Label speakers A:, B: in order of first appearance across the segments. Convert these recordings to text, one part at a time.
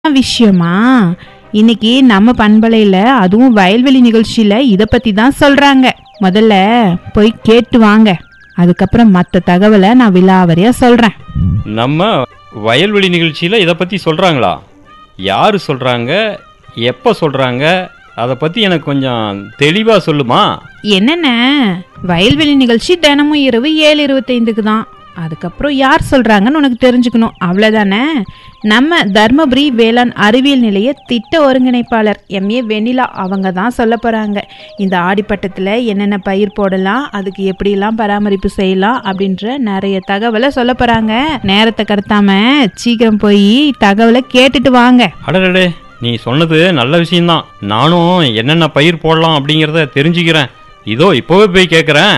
A: விஷயமா இன்னைக்கு நம்ம பண்பலையில அதுவும் வயல்வெளி நிகழ்ச்சியில இத பத்தி தான் சொல்றாங்க முதல்ல போய் கேட்டு வாங்க அதுக்கப்புறம் மற்ற தகவலை நான் விலாவரியா சொல்றேன்
B: நம்ம வயல்வெளி நிகழ்ச்சியில் இதை பற்றி சொல்கிறாங்களா யார் சொல்கிறாங்க எப்போ சொல்கிறாங்க அதை பற்றி எனக்கு கொஞ்சம் தெளிவாக சொல்லுமா
A: என்னென்ன வயல்வெளி நிகழ்ச்சி தினமும் இரவு ஏழு இருபத்தைந்துக்கு தான் அதுக்கப்புறம் யார் சொல்றாங்கன்னு உனக்கு தெரிஞ்சுக்கணும் அவ்வளோதானே நம்ம தர்மபுரி வேளாண் அறிவியல் நிலைய திட்ட ஒருங்கிணைப்பாளர் எம்ஏ வெண்ணிலா அவங்க தான் சொல்ல போறாங்க இந்த ஆடிப்பட்டத்தில் என்னென்ன பயிர் போடலாம் அதுக்கு எப்படிலாம் பராமரிப்பு செய்யலாம் அப்படின்ற நிறைய தகவலை சொல்ல போறாங்க நேரத்தை கடத்தாம சீக்கிரம் போய் தகவலை கேட்டுட்டு வாங்க
B: அடடடே நீ சொன்னது நல்ல விஷயம்தான் நானும் என்னென்ன பயிர் போடலாம் அப்படிங்கிறத தெரிஞ்சுக்கிறேன் இதோ இப்போவே போய் கேட்குறேன்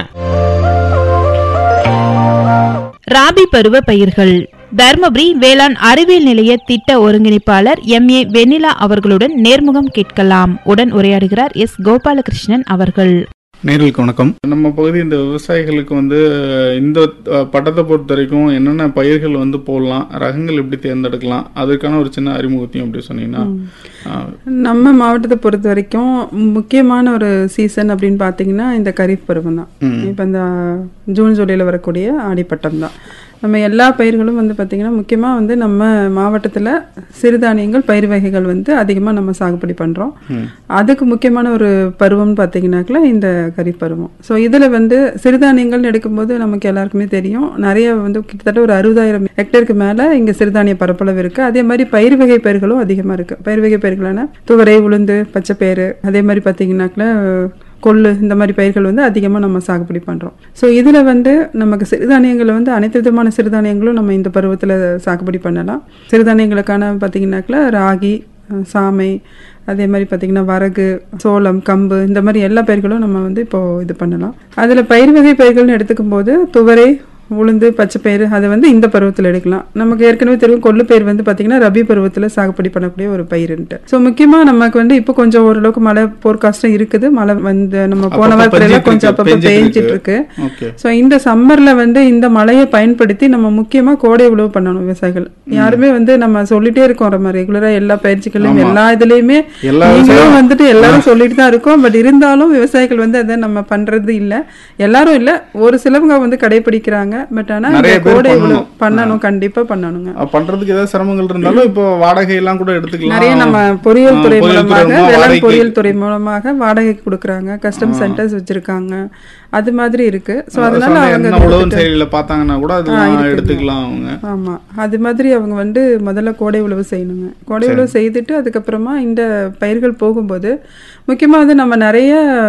A: ராபி பருவ பயிர்கள் தர்மபுரி வேளாண் அறிவியல் நிலைய திட்ட ஒருங்கிணைப்பாளர் எம் ஏ வெண்ணிலா அவர்களுடன் நேர்முகம் கேட்கலாம் உடன் உரையாடுகிறார் எஸ் கோபாலகிருஷ்ணன் அவர்கள்
C: நேர்களுக்கு வணக்கம் நம்ம பகுதி இந்த விவசாயிகளுக்கு வந்து இந்த அஹ், பட்டத்தை பொறுத்த வரைக்கும் என்னென்ன பயிர்கள் வந்து போடலாம் ரகங்கள் எப்படி தேர்ந்தெடுக்கலாம் அதுக்கான ஒரு சின்ன அறிமுகத்தையும் அப்படி சொன்னீங்கன்னா அஹ்,
D: நம்ம மாவட்டத்தை பொறுத்த வரைக்கும் முக்கியமான ஒரு சீசன் அப்படின்னு பார்த்தீங்கன்னா இந்த கரீஃப் பருவம் தான்
C: ம்.
D: இப்போ இந்த ஜூன் ஜூலையில் வரக்கூடிய ஆடிப்பட்டம் தான் நம்ம எல்லா பயிர்களும் வந்து பார்த்திங்கன்னா முக்கியமாக வந்து நம்ம மாவட்டத்தில் சிறுதானியங்கள் பயிர் வகைகள் வந்து அதிகமாக நம்ம சாகுபடி பண்ணுறோம்
C: ம்.
D: அதுக்கு முக்கியமான ஒரு பருவம்னு பார்த்தீங்கன்னாக்கா இந்த கரீஃப் பருவம் ஸோ இதில் வந்து சிறுதானியங்கள்னு எடுக்கும்போது நமக்கு எல்லாருக்குமே தெரியும் நிறைய வந்து கிட்டத்தட்ட ஒரு அறுபதாயிரம் ஹெக்டேருக்கு மேலே இங்கே சிறுதானிய பரப்பளவு இருக்குது அதே மாதிரி பயிர் வகை பயிர்களும் அதிகமாக இருக்குது பயிர் வகை பயிர்களான துவரை உளுந்து பச்சைப்பயிறு அதே மாதிரி பார்த்தீங்கன்னாக்கா கொள்ளு இந்த மாதிரி பயிர்கள் வந்து அதிகமாக நம்ம சாகுபடி பண்ணுறோம் ஸோ இதில் வந்து நமக்கு சிறுதானியங்களை வந்து அனைத்து விதமான சிறுதானியங்களும் நம்ம இந்த பருவத்தில் சாகுபடி பண்ணலாம் சிறுதானியங்களுக்கான பார்த்தீங்கன்னாக்கா ராகி அஹ், சாமை அதே மாதிரி பார்த்திங்கன்னா வரகு சோளம் கம்பு இந்த மாதிரி எல்லா பயிர்களும் நம்ம வந்து இப்போது இது பண்ணலாம் அதில் பயிர் வகை பயிர்கள்னு எடுத்துக்கும் போது துவரை உளுந்து பச்சை பயிறு அதை வந்து இந்த பருவத்தில் எடுக்கலாம் நமக்கு ஏற்கனவே தெரியும் கொள்ளு பயிர் வந்து பார்த்திங்கன்னா ரபி பருவத்தில் சாகுபடி பண்ணக்கூடிய ஒரு பயிருன்ட்டு ஸோ முக்கியமாக நமக்கு வந்து இப்போ கொஞ்சம் ஓரளவுக்கு மழை போர்காஸ்டும் இருக்குது மழை வந்து நம்ம போன
C: அப்பப்ப
D: வாரத்துல எல்லாம்
C: பெஞ்சிட்டு
D: கொஞ்சம்
C: இருக்கு,
D: அப்பப்போ
C: பெஞ்சிட்டு
D: பேஞ்சிட்டு இருக்கு
C: ஓகே
D: ஸோ இந்த சம்மர்ல வந்து இந்த மழையை பயன்படுத்தி நம்ம முக்கியமா கோடை உழவு பண்ணணும் விவசாயிகள் யாருமே வந்து நம்ம சொல்லிட்டே இருக்கோம் நம்ம ரெகுலரா எல்லா பயிற்சிகளையும்
C: ஆமா.
D: எல்லா இதுலயுமே
C: எல்லா
D: நீங்களும்
C: விவசாயிகளும்
D: வந்துட்டு எல்லாரும் சொல்லிட்டு தான் இருக்கோம் பட் இருந்தாலும் விவசாயிகள் வந்து அதை நம்ம பண்றது இல்ல எல்லாரும் இல்ல ஒரு சிலவங்க வந்து கடைபிடிக்கிறாங்க பட் ஆனா
C: நிறைய
D: இந்த
C: பேர்
D: கோடை உழவு
C: பண்ணணும்.
D: பண்ணணும் கண்டிப்பா பண்ணணுங்க
C: அஹ், பண்றதுக்கு ஏதாவது சிரமங்கள் இருந்தாலும் இப்போ வாடகை எல்லாம் கூட எடுத்துக்கலாம்
D: நிறைய நம்ம பொறியியல்
C: ஆ,
D: துறை
C: பொறியியல் துறை
D: மூலமாக
C: மூலமா
D: வேளாண்
C: வாடகைக்கு-
D: பொறியியல் துறை மூலமாக வாடகைக்கு கொடுக்குறாங்க கஸ்டம் சென்டர்ஸ் வச்சிருக்காங்க அது மாதிரி இருக்கு ஸோ அதனால
C: சொன்ன
D: அவங்க
C: என்ன
D: அதை
C: உழவு
D: வந்துட்டு-
C: செயலியில பார்த்தாங்கன்னா கூட
D: ஆ,
C: அதெல்லாம்
D: இருக்குங்க.
C: எடுத்துக்கலாம் அவங்க
D: ஆமா அது மாதிரி அவங்க வந்து முதல்ல கோடை உழவு செய்யணுங்க கோடை உழவு செய்துட்டு அதுக்கப்புறமா இந்த பயிர்கள் போகும்போது முக்கியமா வந்து நம்ம நிறைய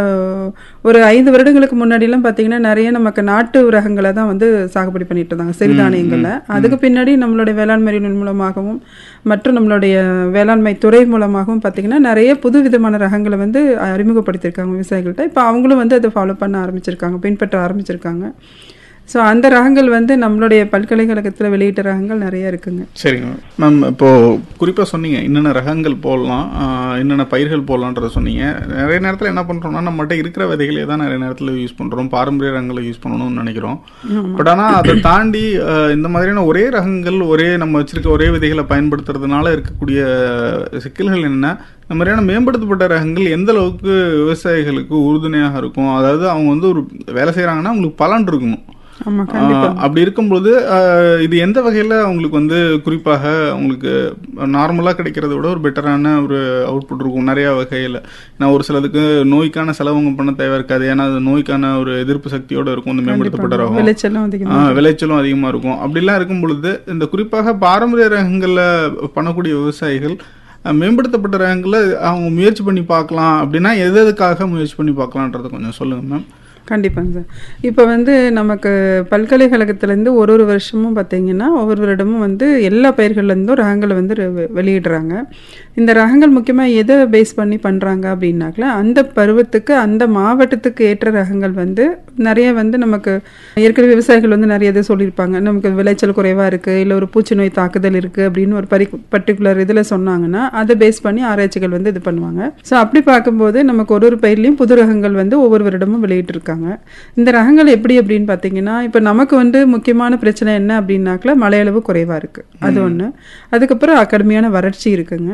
D: ஒரு ஐந்து வருடங்களுக்கு முன்னாடிலாம் பார்த்தீங்கன்னா நிறைய நமக்கு நாட்டு ரகங்களை தான் வந்து சாகுபடி பண்ணிட்டு இருந்தாங்க சிறுதானியங்கள்ல அதுக்கு பின்னாடி நம்மளுடைய வேளாண்மை நூல் மூலமாகவும் மற்றும் நம்மளுடைய வேளாண்மை துறை மூலமாகவும் பார்த்தீங்கன்னா நிறைய புது விதமான ரகங்களை வந்து அறிமுகப்படுத்தியிருக்காங்க விவசாயிகள்கிட்ட இப்போ அவங்களும் வந்து அதை ஃபாலோ பண்ண ஆரம்பிச்சிருக்காங்க பின்பற்ற ஆரம்பிச்சிருக்காங்க ஸோ அந்த ரகங்கள் வந்து நம்மளுடைய பல்கலைக்கழகத்தில் வெளியிட்ட ரகங்கள் நிறைய இருக்குங்க
C: சரிங்க மேம் இப்போ குறிப்பா சொன்னீங்க என்னென்ன ரகங்கள் போடலாம் ஆஹ், என்னென்ன பயிர்கள் போடலான்றத சொன்னீங்க நிறைய நேரத்துல என்ன பண்றோம்னா நம்மகிட்ட இருக்கிற விதைகளே தான் நிறைய நேரத்துல யூஸ் பண்றோம் பாரம்பரிய ரகங்களை யூஸ் பண்ணணும்னு நினைக்கிறோம் பட் ஆனா அதை தாண்டி ஆஹ், இந்த மாதிரியான ஒரே ரகங்கள் ஒரே நம்ம வச்சிருக்க ஒரே விதைகளை பயன்படுத்துறதுனால இருக்கக்கூடிய சிக்கல்கள் என்ன இந்த மாதிரியான மேம்படுத்தப்பட்ட ரகங்கள் எந்த அளவுக்கு விவசாயிகளுக்கு உறுதுணையாக இருக்கும் அதாவது அவங்க வந்து ஒரு வேலை செய்றாங்கன்னா அவங்களுக்கு பலன் இருக்கணும்
D: ஆமா கண்டிப்பா
C: ஆஹ் அப்படி இருக்கும்போது ஆஹ் இது எந்த வகையில் அவங்களுக்கு வந்து குறிப்பாக அவங்களுக்கு நார்மலாக கிடைக்கிறத விட ஒரு பெட்டரான ஒரு அவுட்புட் இருக்கும் நிறைய வகையில் ஏன்னா ஒரு சிலதுக்கு நோய்க்கான செலவுங்க பண்ண தேவை இருக்காது ஏன்னா அது நோய்க்கான ஒரு எதிர்ப்பு சக்தியோட இருக்கும் இந்த மேம்படுத்தப்பட்ட ரகம்
D: விளைச்சலும் அதிகமாக
C: ஆஹ் விளைச்சலும் அதிகமாக இருக்கும் அப்படிலாம் இருக்கும் பொழுது இந்த குறிப்பாக பாரம்பரிய ரகங்களில் பண்ணக்கூடிய விவசாயிகள் ஆஹ் மேம்படுத்தப்பட்ட ரகங்களை அவங்க முயற்சி பண்ணி பார்க்கலாம் அப்படின்னா எது எதுக்காக முயற்சி பண்ணி பார்க்கலான்றதை கொஞ்சம் சொல்லுங்க மேம்
D: கண்டிப்பாங்க சார் இப்போ வந்து நமக்கு பல்கலைக்கழகத்துலேருந்து ஒரு ஒரு வருஷமும் பார்த்தீங்கன்னா ஒவ்வொரு வருடமும் வந்து எல்லா பயிர்கள்லேருந்தும் ரகங்களை வந்து ரெ- வெளியிடுறாங்க இந்த ரகங்கள் முக்கியமாக எதை பேஸ் பண்ணி பண்ணுறாங்க அப்படின்னாக்கல அந்த பருவத்துக்கு அந்த மாவட்டத்துக்கு ஏற்ற ரகங்கள் வந்து நிறைய வந்து நமக்கு ஏற்கனவே விவசாயிகள் வந்து நிறைய இது சொல்லியிருப்பாங்க நமக்கு விளைச்சல் குறைவாக இருக்குது இல்லை ஒரு பூச்சி நோய் தாக்குதல் இருக்குது அப்படின்னு ஒரு பரி பர்டிகுலர் இதில் சொன்னாங்கன்னா அதை பேஸ் பண்ணி ஆராய்ச்சிகள் வந்து இது பண்ணுவாங்க ஸோ அப்படி பார்க்கும்போது நமக்கு ஒரு ஒரு பயிர்லையும் புது ரகங்கள் வந்து ஒவ்வொரு வருடமும் வெளியிட்டிருக்காங்க இருக்காங்க இந்த ரகங்கள் எப்படி அப்படின்னு பார்த்தீங்கன்னா இப்போ நமக்கு வந்து முக்கியமான பிரச்சனை என்ன அப்படின்னாக்கல மழையளவு குறைவாக இருக்குது அது ஒன்று அதுக்கப்புறம் கடுமையான வறட்சி இருக்குங்க